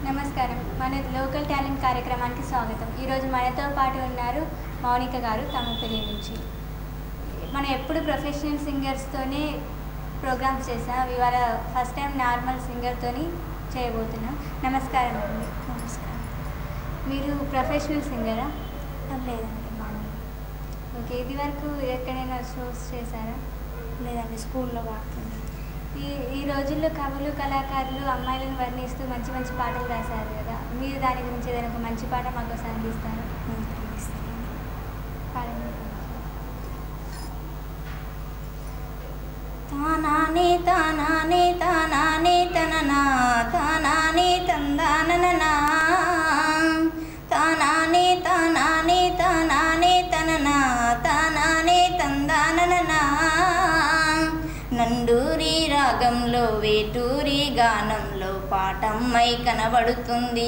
నమస్కారం మన local talent కార్యక్రమానికి స్వాగతం ఈరోజు మనతో పాటు ఉన్నారు మౌనిక గారు తమిళపల్లి నుంచి మనం ఎప్పుడు ప్రొఫెషనల్ సింగర్స్తోనే ప్రోగ్రామ్స్ చేసాం ఇవాళ ఫస్ట్ టైం నార్మల్ సింగర్తోని చేయబోతున్నాం నమస్కారం అండి నమస్కారం మీరు ప్రొఫెషనల్ సింగరా లేదండి మామూలు ఓకే ఇది వరకు ఎక్కడైనా షోస్ చేశారా లేదండి స్కూల్లో వాడుతుంది ఈ ఈ రోజుల్లో కవులు కళాకారులు అమ్మాయిలను వర్ణిస్తూ మంచి మంచి పాటలు రాశారు కదా మీరు దాని గురించి ఏదైనా ఒక మంచి పాట మాకు ఒకసారి అందిస్తారా పాడండి తానానే తానానే తానానే తననా తానానే తందాననా తానానే తానానే తానానే తననా తానానే తందాననా నండూరి రాగంలో వేటూరి గానంలో పాటమ్మై కనబడుతుంది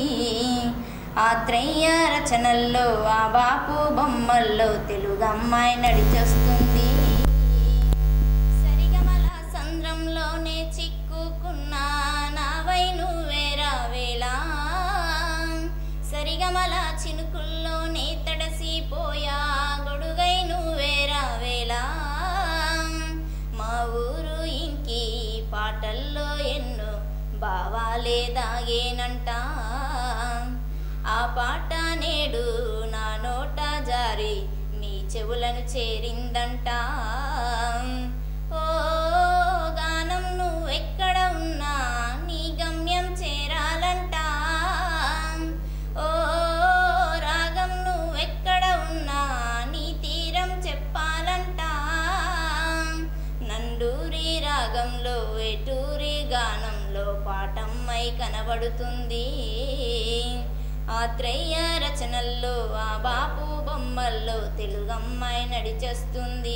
ఆత్రేయ రచనల్లో ఆ బాపు బొమ్మల్లో తెలుగమ్మాయి నడిచొస్తుంది సరిగమల సంద్రంలోనే చిక్కుకున్నా నావై నువ్వేరా వేళ సరిగమల చినుకుల్లోనే తడసిపోయా గొడుగై నువ్వేరా వేళ మా ఊరు ఇంకి పాటల్లో ఎన్నో భావాలే దాగేనంట ఆ పాట నేడు నా నోట జారి మీ చెవులను చేరిందంట ఓ గానం నువ్వెక్కడ ఉన్నా నీ గమ్యం చేరాలంట ఓ రాగం నువ్వెక్కడ ఉన్నా నీ తీరం చెప్పాలంట నండూరి రాగంలో ఎటూరి గానంలో పాటమ్మై కనబడుతుంది ఆత్రేయ రచనల్లో ఆ బాపు బొమ్మల్లో తెలుగమ్మాయి నడిచొస్తుంది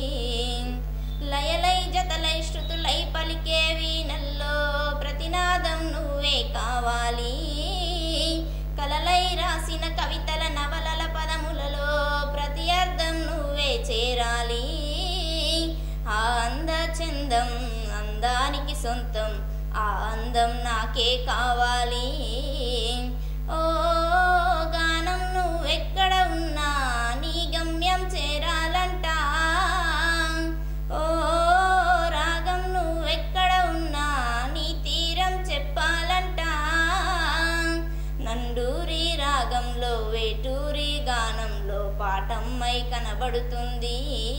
లయలై జతలై శృతులై పలికే వీణల్లో ప్రతినాదం నువ్వే కావాలి కలలై రాసిన కవితల నవలల పదములలో ప్రతి అర్థం నువ్వే చేరాలి ఆ అంద చందం అందానికి సొంతం ఆ అందం నాకే కావాలి ఓ గానం నువ్వెక్కడ ఉన్నా నీ గమ్యం చేరాలంట ఓ రాగం నువ్వెక్కడ ఉన్నా నీ తీరం చెప్పాలంట నండూరి రాగంలో వేటూరి గానంలో పాటమ్మై కనబడుతుంది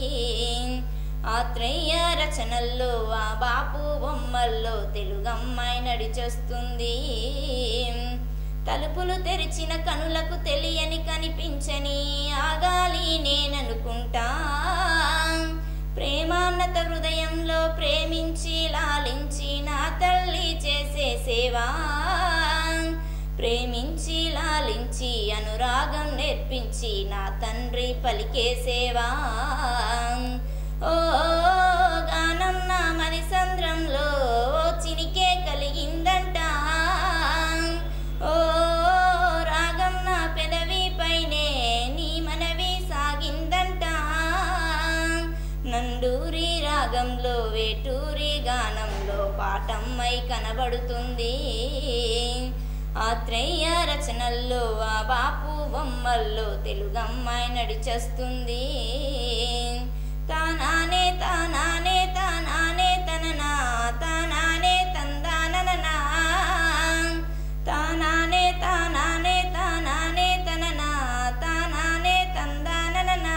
ఆత్రేయ రచనల్లో ఆ బాపు బొమ్మల్లో తెలుగమ్మాయి నడిచొస్తుంది తలుపులు తెరిచిన కనులకు తెలియని కనిపించని ఆగాలి నేననుకుంటా ప్రేమాన్నత హృదయంలో ప్రేమించి లాలించి నా తల్లి చేసే సేవా ప్రేమించి లాలించి అనురాగం నేర్పించి నా తండ్రి పలికే సేవా ఓ గానం నా మరి సంద్రంలో ఓ చినికే కలిగిందంట ఓ రాగం నా పెదవి పైనే నీ మనవి సాగిందంట నండూరి రాగంలో వేటూరి గానంలో పాటమ్మై కనబడుతుంది ఆత్రేయ రచనల్లో ఆ బాపు బొమ్మల్లో తెలుగమ్మాయి నడిచొస్తుంది తానానే తానానే తానానే తననా తానానే తందాననా తానానే తానానే తానానే తననా తానానే తందాననా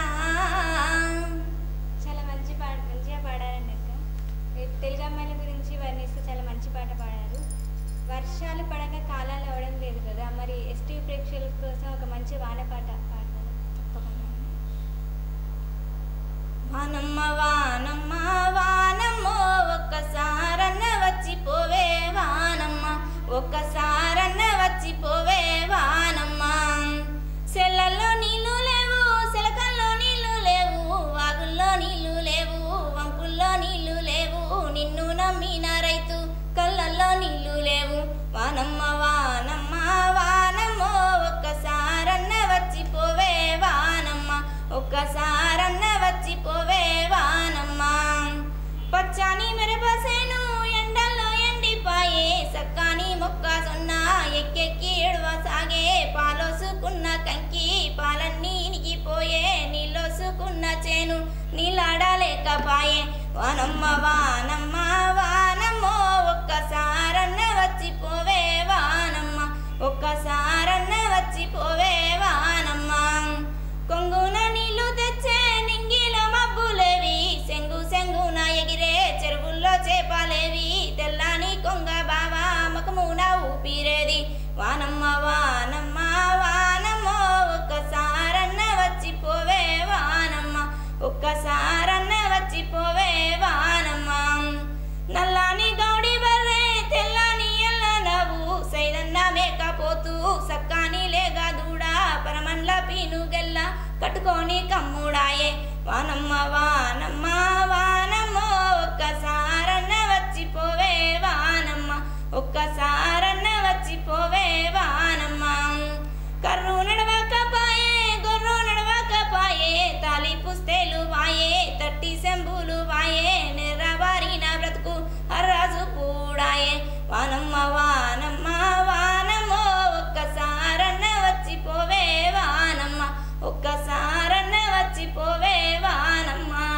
చాలా మంచి పాట మంచిగా పాడారండి అక్క ఈ తెలుగు అమ్మాయిల గురించి వర్ణిస్తూ చాలా మంచి పాట పాడారు వర్షాలు పడక కాలాలు అవడం లేదు కదా మరి ఎస్టీ ప్రేక్షకుల కోసం ఒక మంచి వాన పాట పాడతారు వానమ్మ వానమ్మ వానమ్మో ఒక్కసారన్న వచ్చిపోవే వానమ్మ ఒక్కసారన్న వచ్చిపోవే వానమ్మ సెల్లల్లో నీళ్లు లేవు సెలకల్లో నీళ్లు లేవు వాగుల్లో నీళ్లు లేవు వంపుల్లో నీళ్లు లేవు నిన్ను నమ్మిన రైతు కళ్ళల్లో నీళ్లు లేవు వానమ్మ వానమ్మ వానమ్మో ఒక్కసారన్న వచ్చిపోవే వానమ్మ ఒక్కసారన్న వచ్చిపోవే వానమ్మ పచ్చని మెరపసేను ఎండల్లో ఎండిపాయే సక్కాని మొక్క సొన్న కంకి పాలన్నీ ఇనికిపోయే నీళ్ళోసుకున్న చేను నీలాడలేకపాయే వానమ్మ వానమ్మ వానమ్మో ఒక్కసారన్న వచ్చిపోవే వానమ్మ ఒక్కసారన్న వచ్చిపోవే వానమ్మ కొంగున నీళ్లు తెచ్చే నింగిలో మబ్బులేవి సెంగు సెంగున ఎగిరే చెరువుల్లో చేపలేవి తెల్లని కొంగ బావా మకమున ఊపిరేది వానమ్మ వానమ్మ వానమ్మో ఒక్కసారన్న వచ్చిపోవే వానమ్మ ఒక్కసారన్న వచ్చిపోవే వానమ్మ నల్లాని గౌడి బర్రె తెల్లని ఎల్ల నవ్వు సైదన్న మేకపోతూ సక్కాని లేగా దూడ పరమండ్ల పీనుగెల్ల కట్టుకొని కమ్ముడాయే వానమ్మ వానమ్మ వానమ్మో ఒక్కసారన్న వచ్చిపోవే వానమ్మ ఒక్కసారన్న వచ్చిపోవే వానమ్మ కర్రు నడవకపాయే గొర్రు నడవకపాయే తాలి పుస్తేలు వాయే తట్టి సెంబులు వాయే నెర్రబారిన బ్రతుకు అర్రాజు కూడాయే వానమ్మ వానమ్మ వానమ్మో ఒక్కసారన్న వచ్చిపోవే వానమ్మ ఒక్కసారన్న వచ్చిపోవే వానమ్మ